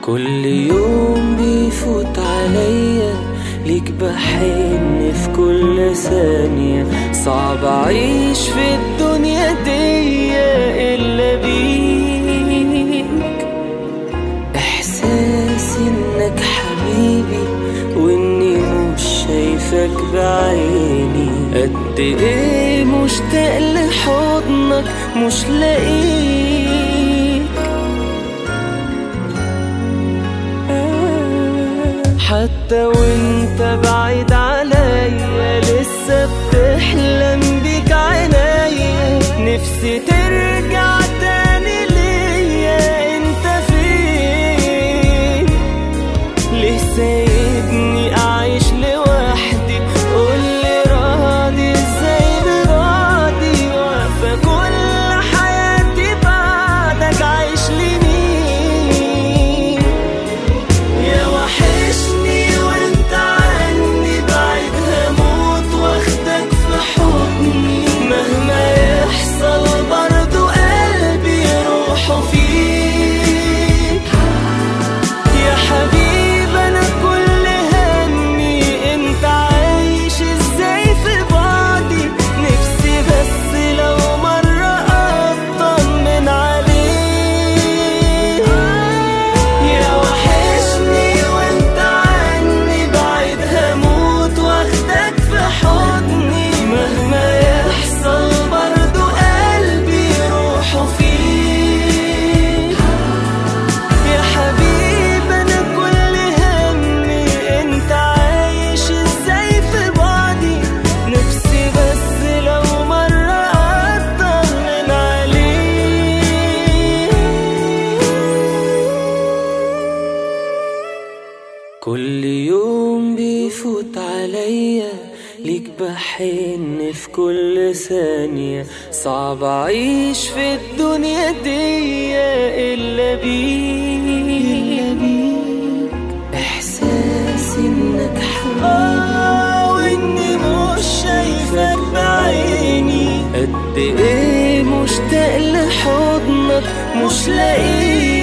كل يوم بيفوت عليا ليك بحن في كل ثانية صعب أعيش في الدنيا دي إلا بيك إحساسي إنك حبيبي وإني مش شايفك بعيني قد إيه مشتاق لحضنك مش لاقيك حتى وانت بعيد عليا لسه بتحلم بيك عينيا نفسي ترجع تاني ليا انت فين ليه سايبني اعيش لوحدي قولي راضي ازاي براضي واقفة كل حياتي بعدك عايش لمين يا وحشني وانت عني بعيد هموت واخدك في حضني مهما يحصل برضو قلبي روحه فيك يا حبيب انا كل همي انت عايش ازاي في بعدي نفسي بس لو مرة اطمن عليك يا وحشني وانت عني بعيد هموت واخدك في حضني مهما يحصل برضو قلبي روحه فيك يا حبيب انا كل همي انت عايش ازاي في بعدي نفسي بس لو مرة اطمن عليك كل يوم بيفوت عليا ليك بحن في كل ثانية صعب أعيش في الدنيا دي إلا بيك إحساس إنك حبيبي وإني مش شايفك بعيني قد إيه مشتاق لحضنك مش لاقيك